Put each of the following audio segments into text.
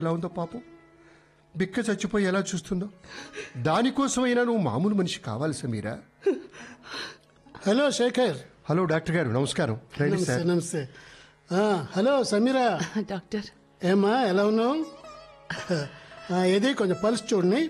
ఎలా ఉందో పాపం బిక్క చచ్చిపోయి ఎలా చూస్తుందో దానికోసమైనా నువ్వు మామూలు మనిషి కావాలి Sameera hello Shekhar hello doctor గారు నమస్కారం రండి నమస్తే సార్ నమస్తే ఆ, హలో సమీరా డాక్టర్ ఏమ్మా ఎలా ఉన్నావు ఆ, ఏది కొంచెం పల్స్ చూడండి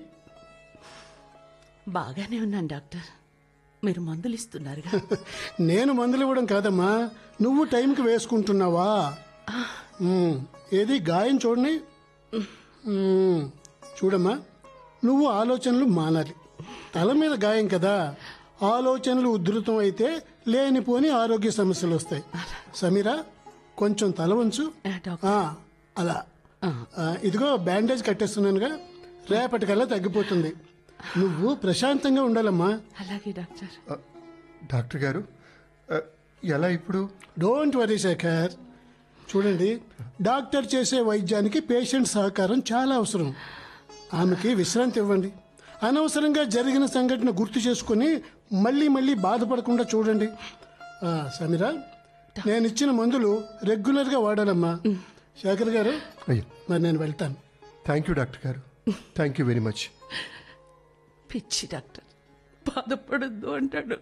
బాగానే ఉన్నాను డాక్టర్ మీరు మందులు ఇస్తున్నారుగా నేను మందులు ఇవ్వడం కాదమ్మా నువ్వు టైంకి వేసుకుంటున్నావా ఉమ్, ఏది గాయం చూడండి ఉమ్, చూడమ్మా నువ్వు ఆలోచనలు మానాలి తల మీద గాయం కదా ఆలోచనలు ఉధృతం అయితే లేనిపోని ఆరోగ్య సమస్యలు వస్తాయి సమీరా కొంచెం తల వంచు ఆ, డాక్టర్ ఆ, అలా ఆ, ఇదిగో బ్యాండేజ్ కట్టేస్తున్నానుగా రేపటికల్లా తగ్గిపోతుంది నువ్వు ప్రశాంతంగా ఉండాలమ్మా అలాగే డాక్టర్ ఆ, డాక్టర్ గారు ఆ, ఎలా ఇప్పుడు డోంట్ వరీ శేఖర్ చూడండి డాక్టర్ చేసే వైద్యానికి పేషెంట్ సహకారం చాలా అవసరం ఆమెకి విశ్రాంతి ఇవ్వండి అనవసరంగా జరిగిన సంఘటన గుర్తు చేసుకుని మళ్ళీ మళ్ళీ బాధపడకుండా చూడండి ఆ, సమీరా నేను ఇచ్చిన మందులు రెగ్యులర్గా వాడాలమ్మా శేఖర్ గారు అయ్యో మరి నేను వెళ్తాను థ్యాంక్ యూ డాక్టర్ గారు థ్యాంక్ యూ వెరీ మచ్ పిచ్చి డాక్టర్ బాధపడద్దు అంటాడు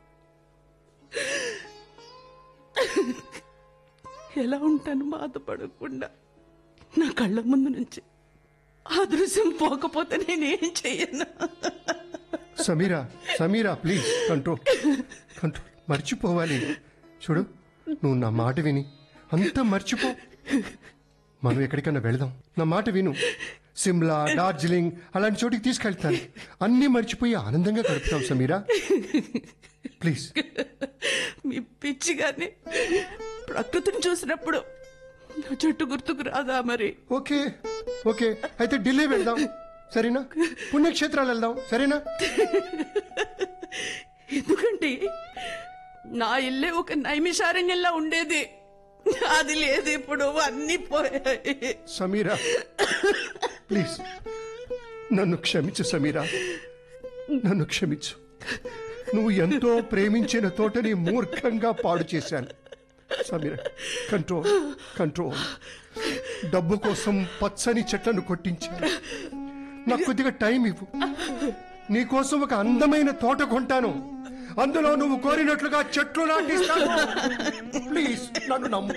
ఎలా ఉంటాను బాధపడకుండా నా కళ్ళ ముందు నుంచి ఆ దృశ్యం పోకపోతే నేనేం చెయ్యను Sameera Sameera please control control మర్చిపోవాలి చూడు నువ్వు నా మాట విని అంతా మర్చిపో మనం ఎక్కడికైనా వెళదాం నా మాట విను సిమ్లా డార్జిలింగ్ అలాంటి చోటికి తీసుకెళ్తాను అన్నీ మర్చిపోయి ఆనందంగా గడుపుతాం సమీరా ప్లీజ్ మీ పిచ్చి గాని ప్రకృతిని చూసినప్పుడు నా చెట్టు గుర్తుకు రాదా మరి ఓకే ఓకే అయితే ఢిల్లీ వెళ్దాం సరేనా పుణ్యక్షేత్రాలు వెళ్దాం సరేనా ఎందుకంటే నా ఇల్లే ఒక నైమిషారణ్యంలా ఉండేది అది లేదు ఇప్పుడు అన్ని పోయాయి సమీరా ప్లీజ్ నన్ను క్షమించు సమీరా నన్ను క్షమించు నువ్వు ఎంతో ప్రేమించిన తోటని మూర్ఖంగా పాడు చేశాను సమీరా కంట్రోల్ కంట్రోల్ డబ్బు కోసం పచ్చని చెట్లను కొట్టించాను నాకు కొద్దిగా టైం ఇవ్వు నీకోసం ఒక అందమైన తోట కొంటాను అందులో నువ్వు కోరినట్లుగా చెట్లు నాటిస్తాను ప్లీజ్ నన్ను నమ్ము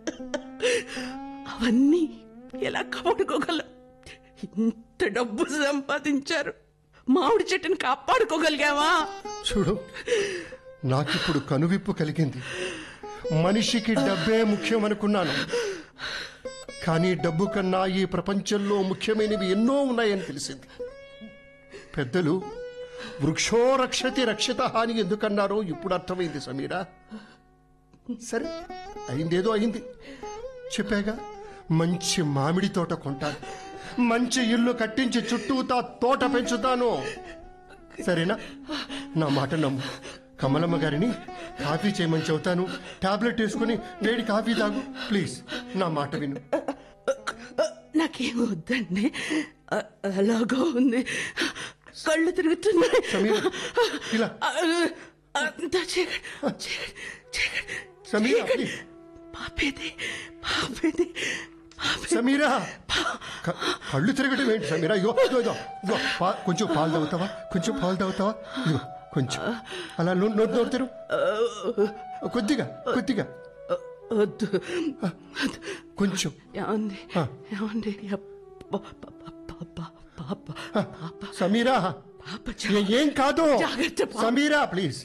అవన్నీ ఎలా కాపాడుకోగలం ఇంత డబ్బు సంపాదించారు మామిడి చెట్టుని కాపాడుకోగలిగావా చూడు నాకిప్పుడు కనువిప్పు కలిగింది మనిషికి డబ్బే ముఖ్యం అనుకున్నాను కానీ డబ్బు కన్నా ఈ ప్రపంచంలో ముఖ్యమైనవి ఎన్నో ఉన్నాయని తెలిసింది పెద్దలు వృక్షో రక్షతి రక్షిత అని ఎందుకన్నారో ఇప్పుడు అర్థమైంది సమీరా సరే అయిందేదో అయింది చెప్పాగా మంచి మామిడి తోట కొంటాను మంచి ఇల్లు కట్టించి చుట్టూతా తోట పెంచుతాను సరేనా నా మాట నమ్ము కమలమ్మ గారిని కాఫీ చేయమని చెబుతాను టాబ్లెట్ వేసుకుని వేడి కాఫీ తాగు ప్లీజ్ నా మాట విను నాకేం వద్దండి అ- అలాగా ఉంది కళ్ళు తిరుగుతున్నాయి సమీర ఇలా ఆ, అంతా చీకటి చీకటి చీకటి సమీర చీకటి. ప్లీజ్ పాపేది పాపేది పాపేది సమీరా క- కళ్ళు తిరగటం ఏంటి సమీరా ఇగో ఇగో ఇగో ఇగో పా- కొంచెం పాలు తాగుతావా కొంచెం పాలు తాగుతావా ఇగో కొంచెం అలా నోరు నోరు నోరు తెరు కొద్దిగా కొద్దిగా వద్దు కొంచెం ఏమంది ఆ. ఏమండి ప- ప- ప- ప- పాప పాప సమీరా పాప ఏ- ఏం కాదు జాగ్రత్త పా- సమీరా ప్లీజ్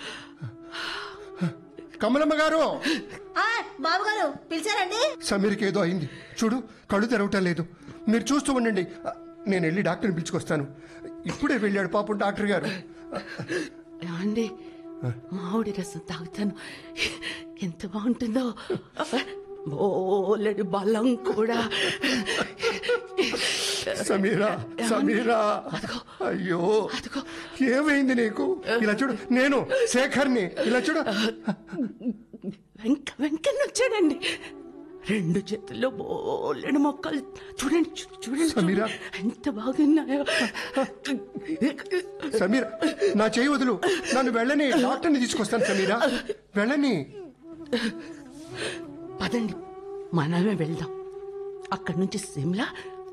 కమలమ్మ గారు ఆ, బాబు గారు పిలిచారండి సమీర్కి ఏదో అయింది చూడు కళ్ళు తెరవటం లేదు మీరు చూస్తూ ఉండండి నేను వెళ్ళి డాక్టర్ని పిలుచుకొస్తాను ఇప్పుడే వెళ్ళాడు పాపం డాక్టర్ గారు ఏమండి మామిడి రసం తాగుతాను ఎంత బాగుంటుందో బోలెడు బలం కూడా సమీరా సమీరా అయ్యో ఏమైంది నీకు ఇలా చూడు నేను శేఖర్ని ఇలా చూడు వెంక వెంకన్న వచ్చాడండి రెండు చేతుల్లో బోలెడు మొక్కలు చూడండి చూ- చూడండి సమీరా. చూడండి. ఎంత బాగున్నాయో సమీరా నా చేయి వదులు నన్ను వెళ్ళని డాక్టర్ని తీసుకొస్తాను సమీరా వెళ్ళని పదండి మనమే వెళ్దాం అక్కడి నుంచి సిమ్లా